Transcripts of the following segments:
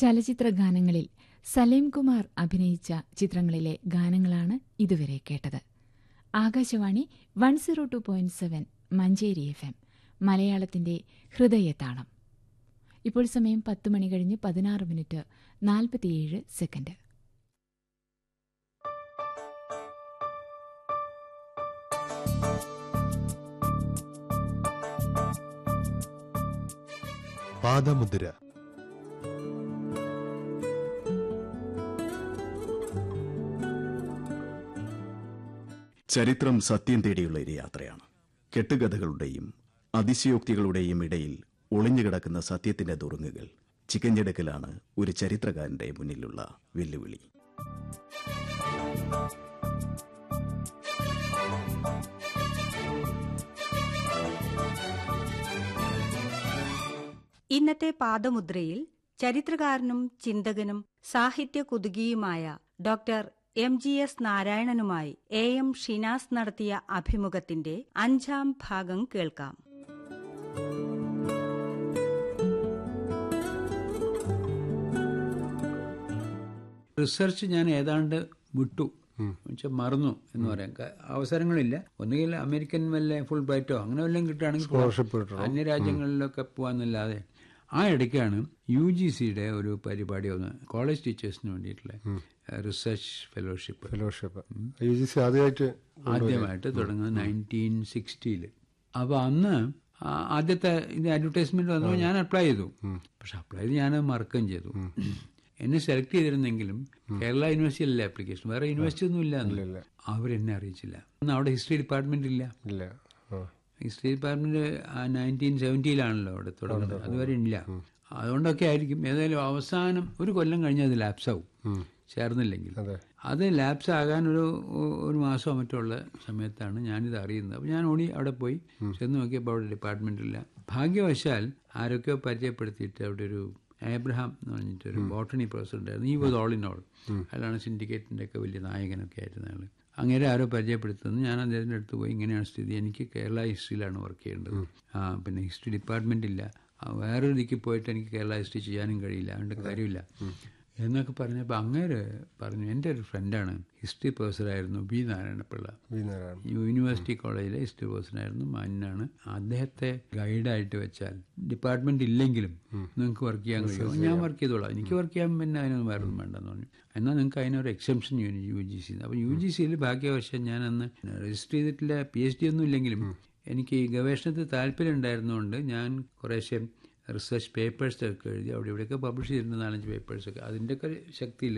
ചലച്ചിത്ര ഗാനങ്ങളിൽ സലീം കുമാർ അഭിനയിച്ച ചിത്രങ്ങളിലെ ഗാനങ്ങളാണ് ഇതുവരെ കേട്ടത് Akashvani one zero two point seven Manjeri F M മലയാളത്തിന്റെ ഹൃദയതാളം ഇപ്പോൾ സമയം പത്ത് മണി കഴിഞ്ഞ് പതിനാറ് മിനിറ്റ് നാൽപ്പത്തിയേഴ് സെക്കൻഡ് പാദമുദ്ര ചരിത്രം സത്യം തേടിയുള്ള ഒരു യാത്രയാണ് കെട്ടുകഥകളുടെയും അതിശയോക്തികളുടെയും ഇടയിൽ ഒളിഞ്ഞുകിടക്കുന്ന സത്യത്തിന്റെ തുറങ്ങുകൾ ചിക്കഞ്ഞെടുക്കലാണ് ഒരു ചരിത്രകാരന്റെ മുന്നിലുള്ള വെല്ലുവിളി ഇന്നത്തെ പാദമുദ്രയിൽ ചരിത്രകാരനും ചിന്തകനും സാഹിത്യ കുതുകിയുമായ ഡോക്ടർ എം ജി എസ് നാരായണനുമായി എ എം ഷിനാസ് നടത്തിയ അഭിമുഖത്തിന്റെ അഞ്ചാം ഭാഗം കേൾക്കാം റിസർച്ച് ഞാൻ ഏതാണ്ട് വിട്ടു എന്നുവെച്ചാൽ മറന്നു എന്ന് പറയാം ക- അവസരങ്ങളില്ല ഒന്നുകിൽ അമേരിക്കൻ വല്ല ഫുൾ ബ്രൈറ്റോ അങ്ങനെ വല്ലതും കിട്ടുകയാണെങ്കിൽ പോവാം. അന്യ രാജ്യങ്ങളിലൊക്കെ പോവാന്നല്ലാതെ ആ ഇടയ്ക്കാണ് യു ജി സിയുടെ ഒരു പരിപാടി ഒന്ന് കോളേജ് ടീച്ചേഴ്സിന് വേണ്ടിയിട്ടുള്ള research fellowship fellowship U G C ആദ്യമായിട്ട് ആദ്യമായിട്ട് തുടങ്ങുന്നത് നയൻറ്റീൻ സിക്സ്റ്റിയിൽ അപ്പോൾ അന്ന് ആ- ആദ്യത്തെ ഇത് അഡ്വർടൈസ്മെന്റ് വന്നപ്പോൾ ഞാൻ അപ്ലൈ ചെയ്തു പക്ഷെ അപ്ലൈ ചെയ്ത് ഞാൻ മറക്കുകയും ചെയ്തു എന്നെ സെലക്ട് ചെയ്തിരുന്നെങ്കിലും കേരള യൂണിവേഴ്സിറ്റിയിലല്ലേ ആപ്ലിക്കേഷൻ വേറെ യൂണിവേഴ്സിറ്റി ഒന്നും ഇല്ല അവരെന്നെ അറിയിച്ചില്ല അന്ന് അവിടെ ഹിസ്റ്ററി ഡിപ്പാർട്ട്മെന്റ് ഇല്ല ഇല്ല ആ. ഹിസ്റ്ററി ഡിപ്പാർട്ട്മെന്റ് നയൻറ്റീൻ സെവൻറ്റിയിലാണല്ലോ അവിടെ തുടങ്ങുന്നത് അതുവരെ ഇല്ല അതുകൊണ്ടൊക്കെ ആയിരിക്കും ഏതായാലും അവസാനം ഒരു കൊല്ലം കഴിഞ്ഞ് അത് ലാപ്സ് ആവും ചേർന്നില്ലെങ്കിൽ അതെ. അത് ലാപ്സ് ആകാൻ ഒരു ഒരു മാസമോ മറ്റോ ഉള്ള സമയത്താണ് ഞാനിത് അറിയുന്നത് അപ്പോൾ ഞാൻ ഓടി അവിടെ പോയി ചെന്ന് നോക്കിയപ്പോൾ അവിടെ ഡിപ്പാർട്ട്മെന്റ് ഇല്ല ഭാഗ്യവശാൽ ആരൊക്കെയോ പരിചയപ്പെടുത്തിയിട്ട് അവിടെ ഒരു ഏബ്രഹാം എന്ന് പറഞ്ഞിട്ട് ഒരു ബോട്ടണി പ്രൊഫസർ ഉണ്ടായിരുന്നു ഈ വാസ് ഓൾ ഇൻ ഓൾ അയാളാണ് സിൻഡിക്കേറ്റിന്റെ ഒക്കെ വലിയ നായകനൊക്കെ ആയിരുന്ന ആള് അങ്ങനെ ആരോ പരിചയപ്പെടുത്തുന്നു ഞാൻ അദ്ദേഹത്തിൻ്റെ അടുത്ത് പോയി ഇങ്ങനെയാണ് സ്ഥിതി എനിക്ക് കേരള ഹിസ്റ്ററിയിലാണ് വർക്ക് ചെയ്യേണ്ടത് ആ പിന്നെ ഹിസ്റ്ററി ഡിപ്പാർട്ട്മെന്റ് ഇല്ല ആ, വേറൊരു ദിക്കിൽ പോയിട്ട് എനിക്ക് കേരള ഹിസ്റ്ററി ചെയ്യാനും കഴിയില്ല അതുകൊണ്ട് കാര്യമില്ല എന്നൊക്കെ പറഞ്ഞപ്പോൾ അങ്ങേര് പറഞ്ഞു എൻ്റെ ഒരു ഫ്രണ്ടാണ് ഹിസ്റ്ററി പ്രൊഫസറായിരുന്നു B Narayanapillai V Narayanan university കോളേജിലെ ഹിസ്റ്ററി പ്രൊഫസറായിരുന്നു മാന്യനാണ് അദ്ദേഹത്തെ ഗൈഡായിട്ട് വെച്ചാൽ ഡിപ്പാർട്ട്മെന്റ് ഇല്ലെങ്കിലും നിങ്ങൾക്ക് വർക്ക് ചെയ്യാൻ കഴിയുമോ ഞാൻ വർക്ക് ചെയ്തോളാം എനിക്ക് വർക്ക് ചെയ്യാൻ പിന്നെ അതിനൊന്നും വേറെ ഒന്നും വേണ്ടെന്ന് പറഞ്ഞു എന്നാൽ നിങ്ങൾക്ക് അതിനൊരു എക്സംഷൻ യു ജി സി അപ്പോൾ യു ജി സിയിൽ ഭാഗ്യവശം ഞാൻ അന്ന് രജിസ്റ്റർ ചെയ്തിട്ടില്ല പി എച്ച് ഡി ഒന്നും ഇല്ലെങ്കിലും എനിക്ക് ഈ ഗവേഷണത്തിൽ താല്പര്യം ഉണ്ടായിരുന്നുകൊണ്ട് ഞാൻ കുറേശ്ശെ റിസർച്ച് പേപ്പേഴ്സ് ഒക്കെ എഴുതി അവിടെ ഇവിടെയൊക്കെ പബ്ലിഷ് ചെയ്തിട്ടുണ്ട് നാലഞ്ച് പേപ്പേഴ്സൊക്കെ അതിൻ്റെയൊക്കെ ശക്തിയിൽ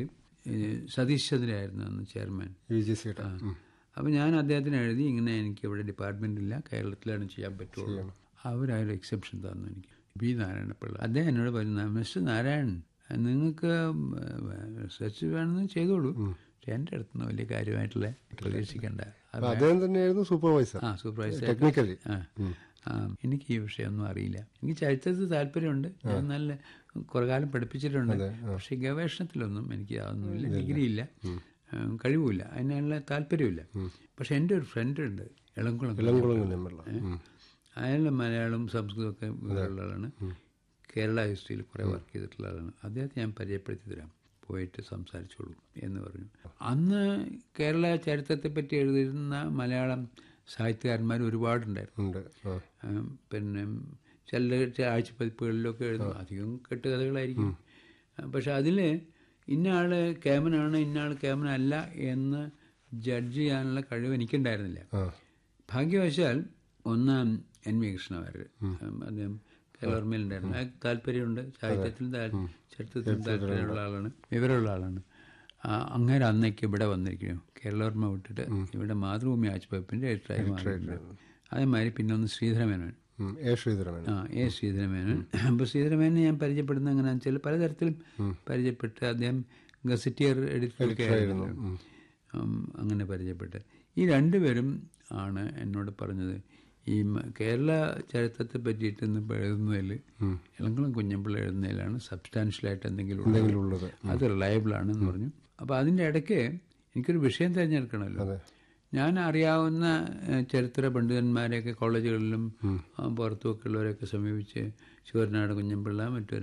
സതീഷ് ചന്ദ്രയായിരുന്നു അന്ന് ചെയർമാൻ യു ജി സിയുടെ അപ്പോൾ ഞാൻ അദ്ദേഹത്തിന് എഴുതി ഇങ്ങനെ എനിക്ക് ഇവിടെ ഡിപ്പാർട്ട്മെന്റ് ഇല്ല കേരളത്തിലാണ് ചെയ്യാൻ പറ്റുള്ളൂ അവരായാലും എക്സെപ്ഷൻ തന്നു എനിക്ക് ബി നാരായണപിള്ള അദ്ദേഹം എന്നോട് പറഞ്ഞു മിസ്റ്റർ നാരായണൻ നിങ്ങൾക്ക് റിസർച്ച് വേണമെന്ന് ചെയ്തോളൂ പക്ഷെ എൻ്റെ അടുത്തുനിന്ന് വലിയ കാര്യമായിട്ടുള്ള പ്രതീക്ഷിക്കേണ്ട അത് അപ്പൊ അദ്ദേഹം തന്നെയായിരുന്നു സൂപ്പർവൈസർ ആ സൂപ്പർവൈസർ ടെക്നിക്കലി ആ ആ, എനിക്ക് ഈ വിഷയമൊന്നും അറിയില്ല എനിക്ക് ചരിത്രത്തിൽ താല്പര്യമുണ്ട് ഞാൻ നല്ല കുറെ കാലം പഠിപ്പിച്ചിട്ടുണ്ട് പക്ഷെ ഗവേഷണത്തിലൊന്നും എനിക്ക് അതൊന്നുമില്ല ഡിഗ്രി ഇല്ല ഉം, കഴിവുമില്ല അതിനുള്ള താല്പര്യമില്ല പക്ഷെ എൻ്റെ ഒരു ഫ്രണ്ട് ഉണ്ട് ഇളംകുളം ഇളംകുളം കുഞ്ഞമ്പിള്ള അയാൾ മലയാളം സംസ്കൃതമൊക്കെ ഉള്ള ആളാണ് കേരള ഹിസ്റ്ററിയിൽ കുറേ വർക്ക് ചെയ്തിട്ടുള്ള ആളാണ് അദ്ദേഹത്തെ ഞാൻ പരിചയപ്പെടുത്തി തരാം പോയിട്ട് സംസാരിച്ചോളൂ എന്ന് പറഞ്ഞു അന്ന് കേരള ചരിത്രത്തെ പറ്റി എഴുതിയിരുന്ന മലയാളം സാഹിത്യകാരന്മാർ ഒരുപാടുണ്ടായിരുന്നു ഉണ്ട് ആ. ഉം, പിന്നെ ചില ആഴ്ചപ്പതിപ്പുകളിലൊക്കെ എഴുതും അധികം കെട്ടുകഥകളായിരിക്കും പക്ഷെ അതിൽ ഇന്ന ആള് കേമനാണ് ഇന്ന ആള് കേമനല്ല എന്ന് ജഡ്ജ് ചെയ്യാനുള്ള കഴിവ് എനിക്കുണ്ടായിരുന്നില്ല ഭാഗ്യവശാൽ ഒന്നാം എൻ വി കൃഷ്ണവാര്യർ അദ്ദേഹം കേരളോർമ്മയിലുണ്ടായിരുന്നു അയാൾക്ക് താല്പര്യമുണ്ട് സാഹിത്യത്തിൽ താൽ- ചരിത്രത്തിൽ താല്പര്യമുള്ള ആളാണ് വിവരമുള്ള ആളാണ് ആ, അങ്ങേര് അന്നേക്ക് ഇവിടെ വന്നിരിക്കുന്നു കേരളോർമ്മ വിട്ടിട്ട് ഇവിടെ മാതൃഭൂമി ആഴ്ചപ്പതിപ്പിന്റെ എഡിറ്ററായി മാറിയിട്ടുണ്ട് അതേമാതിരി പിന്നെ ഒന്ന് ശ്രീധരമേനോൻ ഉം. എ ശ്രീധരമേനൻ ആ എ ശ്രീധരമേനോൻ അപ്പോൾ ശ്രീധരമേനനെ ഞാൻ പരിചയപ്പെടുന്നത് എങ്ങനെയാണെന്ന് വെച്ചാൽ പലതരത്തിലും പരിചയപ്പെട്ട് അദ്ദേഹം ഗസറ്റിയർ എഡിറ്ററൊക്കെ ആയിരുന്നു ഉം, അങ്ങനെ പരിചയപ്പെട്ട് ഈ രണ്ടുപേരും ആണ് എന്നോട് പറഞ്ഞത് ഈ മ- കേരള ചരിത്രത്തെ പറ്റിയിട്ട് ഇന്ന് ഇപ്പൊ എഴുതുന്നതിൽ ഇളംകുളം കുഞ്ഞമ്പിള്ള എഴുതുന്നതിലാണ് സബ്സ്റ്റാൻഷ്യലായിട്ട് എന്തെങ്കിലും ഉള്ളത് അത് റിലയബിൾ ആണെന്ന് പറഞ്ഞു അപ്പോൾ അതിൻ്റെ ഇടയ്ക്ക് എനിക്കൊരു വിഷയം തിരഞ്ഞെടുക്കണമല്ലോ ഞാൻ അറിയാവുന്ന ഏഹ്, ചരിത്ര പണ്ഡിതന്മാരെയൊക്കെ കോളേജുകളിലും ആ, പുറത്തുമൊക്കെ ഉള്ളവരെയൊക്കെ സമീപിച്ച് ശിവരനാട് കുഞ്ഞമ്പിള്ള മറ്റൊരു